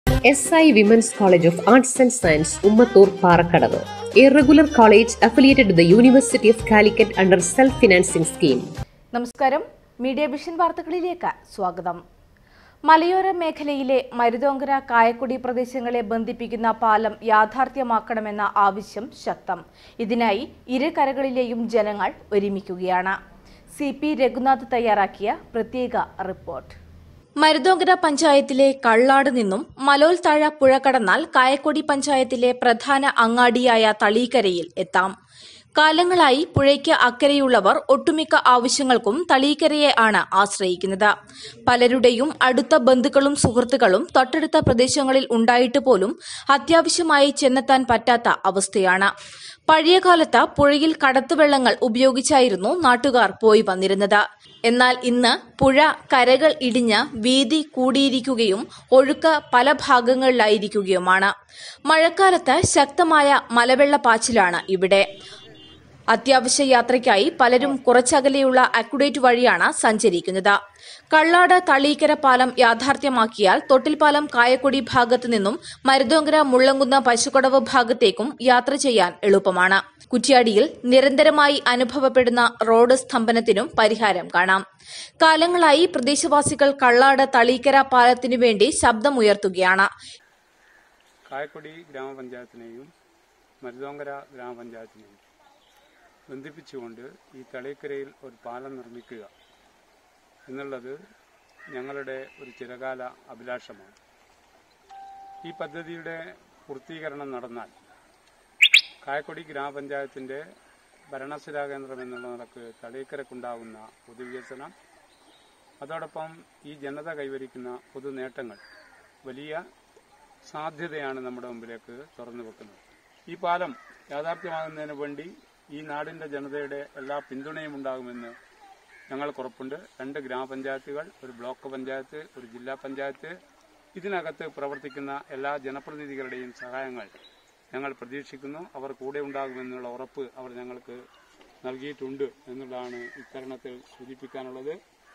S I women's college of arts and science Ummathur Parakkadavu a regular college affiliated to the university of Calicut under self financing scheme നമസ്കാരം media vision വാർത്തകളിലേക്ക് സ്വാഗതം മലയോര മേഖലയിലെ മരുതോങ്കര കായക്കുടി പ്രദേശങ്ങളെ ബന്ധിപ്പിക്കുന്ന പാലം യാഥാർത്ഥ്യമാക്കണമെന്ന ആവശ്യം ശക്തം ഇതിനായി ഇരു കരകളിലെയും ജനങ്ങൾ ഒരുമിക്കുകയാണ് സി പി രഘുനാഥ് തയ്യാറാക്കിയ പ്രത്യേക റിപ്പോർട്ട് മരുതോങ്കര പഞ്ചായത്തിലെ കള്ളാട് നിന്നും മലോൽ താഴ പുഴ കടന്നാൽ കായക്കൊടി പഞ്ചായത്തിലെ പ്രധാന അങ്ങാടിയായ തളീക്കരയിൽ എത്താം കാലങ്ങളായി പുഴയ്ക്ക് അക്കരെയുള്ളവർ ഒട്ടുമിക്ക ആവശ്യങ്ങൾക്കും തളീക്കരയെ ആണ് ആശ്രയിക്കുന്നത് പലരുടെയും അടുത്ത ബന്ധുക്കളും സുഹൃത്തുക്കളും തൊട്ടടുത്ത പ്രദേശങ്ങളിൽ ഉണ്ടായിട്ട് പോലും അത്യാവശ്യമായി ചെന്നെത്താൻ പറ്റാത്ത അവസ്ഥയാണ് പഴയകാലത്ത് പുഴയിൽ കടത്തുവെള്ളങ്ങൾ ഉപയോഗിച്ചായിരുന്നു നാട്ടുകാർ പോയി വന്നിരുന്നത് എന്നാൽ ഇന്ന് പുഴ കരകൾ ഇടിഞ്ഞ് വീതി കൂടിയിരിക്കുകയും ഒഴുക്ക് പല ഭാഗങ്ങളിലായിരിക്കുകയുമാണ് മഴക്കാലത്ത് ശക്തമായ മലവെള്ളപ്പാച്ചിലാണ് ഇവിടെ അത്യാവശ്യ യാത്രയ്ക്കായി പലരും കുറച്ചകലെയുള്ള അക്യുഡേറ്റ് വഴിയാണ് സഞ്ചരിക്കുന്നത് കള്ളാട് തളീക്കര പാലം യാഥാർത്ഥ്യമാക്കിയാൽ തൊട്ടിൽപാലം കായക്കൊടി ഭാഗത്തു നിന്നും മരുതോങ്കര മുള്ളങ്കുന്ന പശുക്കടവ് ഭാഗത്തേക്കും യാത്ര ചെയ്യാൻ എളുപ്പമാണ് കുറ്റ്യാടിയിൽ നിരന്തരമായി അനുഭവപ്പെടുന്ന റോഡ് സ്തംഭനത്തിനും പരിഹാരം കാണാം കാലങ്ങളായി പ്രദേശവാസികൾ കള്ളാട് തളീക്കര പാലത്തിനു വേണ്ടി ശബ്ദമുയർത്തുകയാണ് കായക്കൊടി ഗ്രാമപഞ്ചായത്തിനെയും മരുതോങ്കര ഗ്രാമപഞ്ചായത്തിനെയും ബന്ധിപ്പിച്ചുകൊണ്ട് ഈ തളീക്കരയിൽ ഒരു പാലം നിർമ്മിക്കുക എന്നുള്ളത് ഞങ്ങളുടെ ഒരു ചിരകാല അഭിലാഷമാണ് ഈ പദ്ധതിയുടെ പൂർത്തീകരണം നടന്നാൽ കായക്കൊടി ഗ്രാമപഞ്ചായത്തിന്റെ ഭരണസിരാ കേന്ദ്രം എന്നുള്ള നിലക്ക് തളീക്കരക്കുണ്ടാകുന്ന പൊതുവികസനം അതോടൊപ്പം ഈ ജനത കൈവരിക്കുന്ന പൊതു നേട്ടങ്ങൾ വലിയ സാധ്യതയാണ് നമ്മുടെ മുമ്പിലേക്ക് തുറന്നു വെക്കുന്നത് ഈ പാലം യാഥാർത്ഥ്യമാകുന്നതിന് വേണ്ടി ഈ നാടിന്റെ ജനതയുടെ എല്ലാ പിന്തുണയും ഉണ്ടാകുമെന്ന് ഞങ്ങൾക്ക് ഉറപ്പുണ്ട് രണ്ട് ഗ്രാമപഞ്ചായത്തുകൾ ഒരു ബ്ലോക്ക് പഞ്ചായത്ത് ഒരു ജില്ലാ പഞ്ചായത്ത് ഇതിനകത്ത് പ്രവർത്തിക്കുന്ന എല്ലാ ജനപ്രതിനിധികളുടെയും സഹായങ്ങൾ ഞങ്ങൾ പ്രതീക്ഷിക്കുന്നു അവർ കൂടെ ഉണ്ടാകുമെന്നുള്ള ഉറപ്പ് അവർ ഞങ്ങൾക്ക് നൽകിയിട്ടുണ്ട് എന്നുള്ളതാണ് ഇത്തരണത്തിൽ സൂചിപ്പിക്കാനുള്ളത്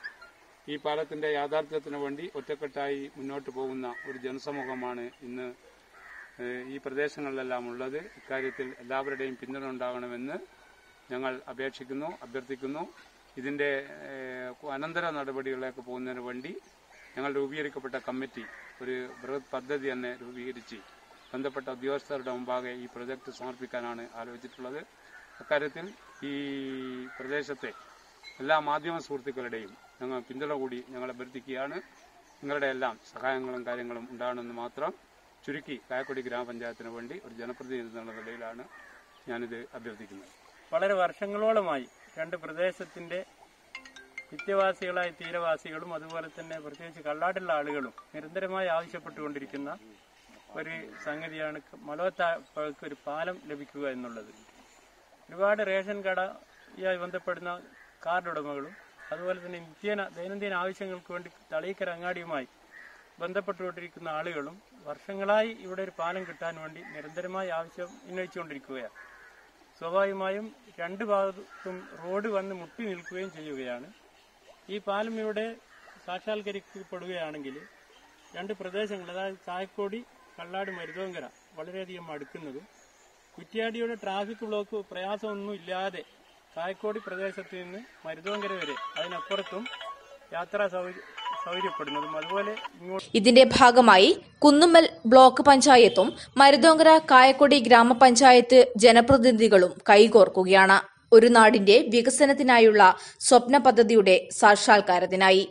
ഈ പാലത്തിന്റെ യാഥാർത്ഥ്യത്തിന് വേണ്ടി ഒറ്റക്കെട്ടായി മുന്നോട്ട് പോകുന്ന ഒരു ജനസമൂഹമാണ് ഇന്ന് ഏഹ്, ഈ പ്രദേശങ്ങളിലെല്ലാം ഉള്ളത് ഇക്കാര്യത്തിൽ എല്ലാവരുടെയും പിന്തുണ ഉണ്ടാകണമെന്ന് ഞങ്ങൾ അപേക്ഷിക്കുന്നു അഭ്യർത്ഥിക്കുന്നു ഇതിന്റെ ഏഹ്, അനന്തര നടപടികളിലേക്ക് പോകുന്നതിന് വേണ്ടി ഞങ്ങൾ രൂപീകരിക്കപ്പെട്ട കമ്മിറ്റി ഒരു ബൃഹത് പദ്ധതി തന്നെ രൂപീകരിച്ച് ബന്ധപ്പെട്ട ഉദ്യോഗസ്ഥരുടെ മുമ്പാകെ ഈ പ്രൊജക്ട് സമർപ്പിക്കാനാണ് ആലോചിച്ചിട്ടുള്ളത് അക്കാര്യത്തിൽ ഈ പ്രദേശത്തെ എല്ലാ മാധ്യമ സുഹൃത്തുക്കളുടെയും ഞങ്ങൾ പിന്തുണ കൂടി ഞങ്ങൾ അഭ്യർത്ഥിക്കുകയാണ് നിങ്ങളുടെ എല്ലാം സഹായങ്ങളും കാര്യങ്ങളും ഉണ്ടാകണമെന്ന് മാത്രം ചുരുക്കി കായക്കൊടി ഗ്രാമപഞ്ചായത്തിന് വേണ്ടി ഒരു ജനപ്രതിനിധി എന്നുള്ള നിലയിലാണ് ഞാനിത് അഭ്യർത്ഥിക്കുന്നത് വളരെ വർഷങ്ങളോളമായി രണ്ട് പ്രദേശത്തിന്റെ നിത്യവാസികളായ തീരവാസികളും അതുപോലെ തന്നെ പ്രത്യേകിച്ച് കള്ളാടുള്ള ആളുകളും നിരന്തരമായി ആവശ്യപ്പെട്ടുകൊണ്ടിരിക്കുന്ന ഒരു സംഗതിയാണ് മലോത്താപ്പഴക്ക് ഒരു പാലം ലഭിക്കുക എന്നുള്ളത് ഒരുപാട് റേഷൻ കടയുമായി ബന്ധപ്പെടുന്ന കാർഡ് ഉടമകളും അതുപോലെ തന്നെ നിത്യേന ദൈനംദിന ആവശ്യങ്ങൾക്ക് വേണ്ടി തളീക്കര അങ്ങാടിയുമായി ബന്ധപ്പെട്ടുകൊണ്ടിരിക്കുന്ന ആളുകളും വർഷങ്ങളായി ഇവിടെ ഒരു പാലം കിട്ടാൻ വേണ്ടി നിരന്തരമായി ആവശ്യം ഉന്നയിച്ചുകൊണ്ടിരിക്കുകയാണ് സ്വാഭാവികമായും രണ്ട് ഭാഗത്തും റോഡ് വന്ന് മുട്ടി നിൽക്കുകയും ചെയ്യുകയാണ് ഈ പാലം ഇവിടെ സാക്ഷാത്കരിക്കപ്പെടുകയാണെങ്കിൽ രണ്ട് പ്രദേശങ്ങൾ അതായത് ചായക്കോടി കള്ളാട് മരുതോങ്കര വളരെയധികം അടുക്കുന്നതും കുറ്റ്യാടിയുടെ ട്രാഫിക് ബ്ലോക്ക് പ്രയാസമൊന്നും ഇല്ലാതെ ചായക്കോടി പ്രദേശത്ത് നിന്ന് മരുതോങ്കര വരെ അതിനപ്പുറത്തും യാത്രാ സൗകര്യ സൗകര്യപ്പെടുന്നതും അതുപോലെ ഇങ്ങോട്ട് ഇതിന്റെ ഭാഗമായി കുന്നുമ്മൽ ബ്ലോക്ക് പഞ്ചായത്തും മരുതോങ്കര കായക്കൊടി ഗ്രാമപഞ്ചായത്ത് ജനപ്രതിനിധികളും കൈകോർക്കുകയാണ് ഒരു നാടിന്റെ വികസനത്തിനായുള്ള സ്വപ്ന പദ്ധതിയുടെ സാക്ഷാത്കാരത്തിനായി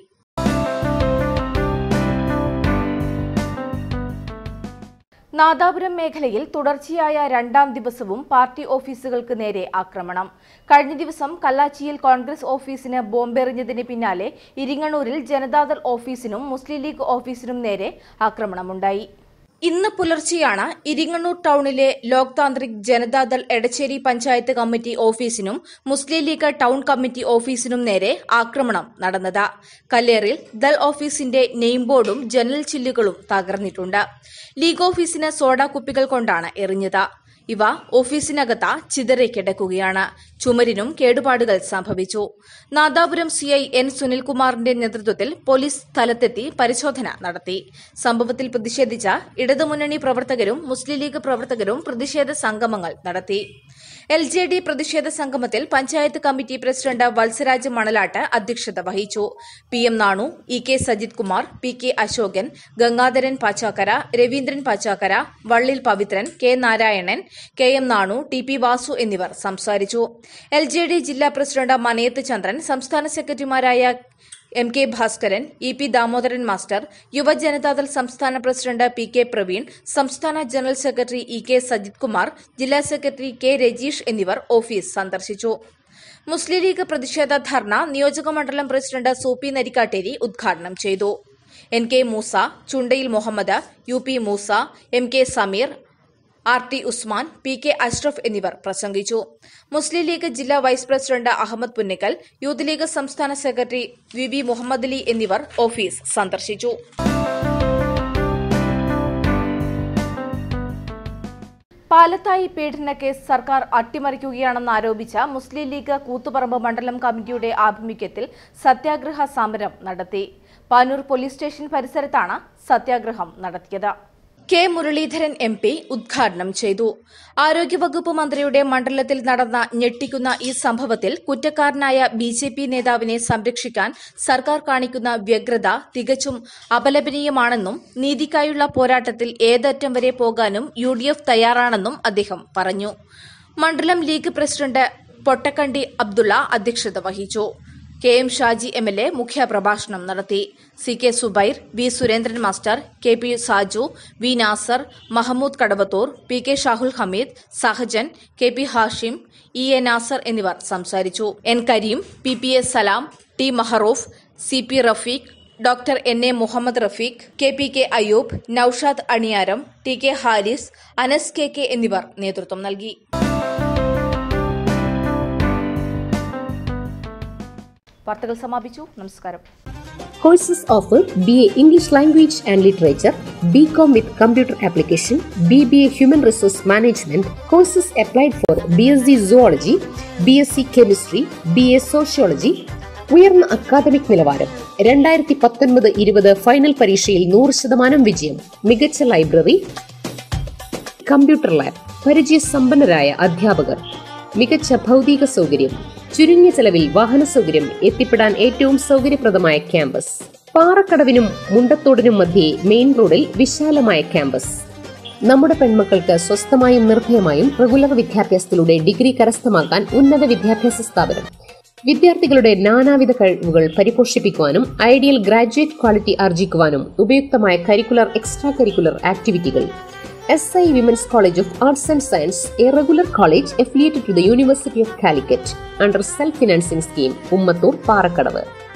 നാദാപുരം മേഖലയിൽ തുടർച്ചയായ രണ്ടാം ദിവസവും പാർട്ടി ഓഫീസുകൾക്ക് നേരെ ആക്രമണം കഴിഞ്ഞ ദിവസം കല്ലാച്ചിയിൽ കോൺഗ്രസ് ഓഫീസിന് ബോംബെറിഞ്ഞതിന് പിന്നാലെ ഇരിങ്ങണ്ണൂരിൽ ജനതാദൾ ഓഫീസിനും മുസ്ലിം ലീഗ് ഓഫീസിനും നേരെ ആക്രമണമുണ്ടായി ഇന്ന് പുലർച്ചെയാണ് ഇരിങ്ങണ്ണൂർ ടൗണിലെ ലോക് താന്ത്രിക് ജനതാദൾ എടച്ചേരി പഞ്ചായത്ത് കമ്മിറ്റി ഓഫീസിനും മുസ്ലിം ലീഗ് ടൗൺ കമ്മിറ്റി ഓഫീസിനും നേരെ ആക്രമണം നടന്നത് കല്ലേറിൽ ദൾ ഓഫീസിന്റെ നെയിം ബോർഡും ജനൽ ചില്ലുകളും തകർന്നിട്ടുണ്ട് ലീഗ് ഓഫീസിന് സോഡ കുപ്പികൾ കൊണ്ടാണ് എറിഞ്ഞത് ഇവ ഓഫീസിനകത്ത് ചിതറി കിടക്കുകയാണ് ചുമരിനും കേടുപാടുകൾ സംഭവിച്ചു നാദാപുരം സിഐ എൻ സുനിൽകുമാറിന്റെ നേതൃത്വത്തിൽ പോലീസ് സ്ഥലത്തെത്തി പരിശോധന നടത്തി സംഭവത്തിൽ പ്രതിഷേധിച്ച ഇടതുമുന്നണി പ്രവർത്തകരും മുസ്ലിം ലീഗ് പ്രവർത്തകരും പ്രതിഷേധ സംഗമങ്ങൾ നടത്തി എൽ ജെ ഡി പ്രതിഷേധ സംഗമത്തിൽ പഞ്ചായത്ത് കമ്മിറ്റി പ്രസിഡന്റ് വത്സരാജ് മണലാട്ട് അധ്യക്ഷത വഹിച്ചു P M Nanu E K Sajith Kumar P K Ashokan Gangadharan Pachakkara Raveendran Pachakkara Vallil Pavithran K Narayanan K M Nanu T P Vasu എന്നിവർ സംസാരിച്ചു എൽ ജെ ഡി ജില്ലാ പ്രസിഡന്റ് മനയത്ത് ചന്ദ്രൻ സംസ്ഥാന സെക്രട്ടറിമാരായ M K Bhaskaran E P Damodaran master Yuva Janata Dal സംസ്ഥാന പ്രസിഡന്റ് പി കെ പ്രവീൺ സംസ്ഥാന general secretary E K Sajith Kumar ജില്ലാ സെക്രട്ടറി കെ രജീഷ് എന്നിവർ ഓഫീസ് സന്ദർശിച്ചു മുസ്ലിം ലീഗ് പ്രതിഷേധ ധർണ നിയോജകമണ്ഡലം പ്രസിഡന്റ് സൂപ്പി നരിക്കാട്ടേരി ഉദ്ഘാടനം ചെയ്തു N K Moosa Chundayil Muhammad U P Moosa M K Sameer R T Usman P K Ashraf എന്നിവർ പ്രസംഗിച്ചു മുസ്ലിം ലീഗ് ജില്ലാ വൈസ് പ്രസിഡന്റ് അഹമ്മദ് പുന്നക്കൽ യൂത്ത് ലീഗ് സംസ്ഥാന secretary V B Muhammad Ali എന്നിവർ ഓഫീസ് സന്ദർശിച്ചു പാലത്തായി പീഡന കേസ് സർക്കാർ അട്ടിമറിക്കുകയാണെന്ന് ആരോപിച്ച മുസ്ലിം ലീഗ് കൂത്തുപറമ്പ് മണ്ഡലം കമ്മിറ്റിയുടെ ആഭിമുഖ്യത്തിൽ സത്യാഗ്രഹ സമരം നടത്തി പാനൂർ പോലീസ് സ്റ്റേഷൻ പരിസരത്താണ് സത്യാഗ്രഹം നടത്തിയത് കെ മുരളീധരൻ എം പി ഉദ്ഘാടനം ചെയ്തു ആരോഗ്യവകുപ്പ് മന്ത്രിയുടെ മണ്ഡലത്തിൽ നടന്ന ഞെട്ടിക്കുന്ന ഈ സംഭവത്തിൽ കുറ്റക്കാരനായ ബി ജെ പി നേതാവിനെ സംരക്ഷിക്കാൻ സർക്കാർ കാണിക്കുന്ന വ്യഗ്രത തികച്ചും അപലപനീയമാണെന്നും നീതിക്കായുള്ള പോരാട്ടത്തിൽ ഏതറ്റം വരെ പോകാനും യു ഡി എഫ് തയ്യാറാണെന്നും അദ്ദേഹം പറഞ്ഞു മണ്ഡലം ലീഗ് പ്രസിഡന്റ് പൊട്ടക്കണ്ടി അബ്ദുള്ള അധ്യക്ഷത വഹിച്ചു K M Shaji M L A മുഖ്യപ്രഭാഷണം നടത്തി C K Zubair V Surendran master K P Saju V Nasar Mahamood Kadavathur P K Shahul Hameed Sahajan K P Hashim E A Nasar എന്നിവർ സംസാരിച്ചു N Kareem P P A Salam T Mahroof C P Rafeeq doctor N A Muhammad Rafeeq K P K Ayub Noushad Aniyaram T K Haris Anas K K എന്നിവർ നേതൃത്വം നൽകി വാർത്തകൾ സമാപിച്ചു നമസ്കാരം Courses offered BA English Language and Literature, BCom with Computer Application, BBA Human Resource Management. Courses applied for BSc Zoology, BSc Chemistry, BA Sociology. ഉയർന്ന academic നിലവാരം രണ്ടായിരത്തി പത്തൊൻപത് ഇരുപത് ഫൈനൽ പരീക്ഷയിൽ നൂറ് ശതമാനം വിജയം മികച്ച ലൈബ്രറി കമ്പ്യൂട്ടർ ലാബ് പരിചയസമ്പന്നരായ അധ്യാപകർ മികച്ച ഭൗതിക സൗകര്യം ചുരുങ്ങിയ ചെലവിൽ വാഹന സൗകര്യം എത്തിപ്പെടാൻ ഏറ്റവും സൗകര്യപ്രദമായ ക്യാമ്പസ് പാറക്കടവിനും മുണ്ടത്തോടിനും മധ്യേ മെയിൻ റോഡിൽ വിശാലമായ ക്യാമ്പസ് നമ്മുടെ പെൺമക്കൾക്ക് സ്വസ്ഥമായും നിർഭയമായും റെഗുലർ വിദ്യാഭ്യാസത്തിലൂടെ ഡിഗ്രി കരസ്ഥമാക്കാൻ ഉന്നത വിദ്യാഭ്യാസ സ്ഥാപനം വിദ്യാർത്ഥികളുടെ നാനാവിധ കഴിവുകൾ പരിപോഷിപ്പിക്കുവാനും ഐഡിയൽ ഗ്രാജുവേറ്റ് ക്വാളിറ്റി ആർജിക്കുവാനും ഉപയുക്തമായ കരിക്കുലർ എക്സ്ട്രാ കരിക്കുലർ ആക്ടിവിറ്റികൾ S I women's college of arts and science a regular college affiliated to the University of Calicut under self-financing scheme Ummathur Parakkadavu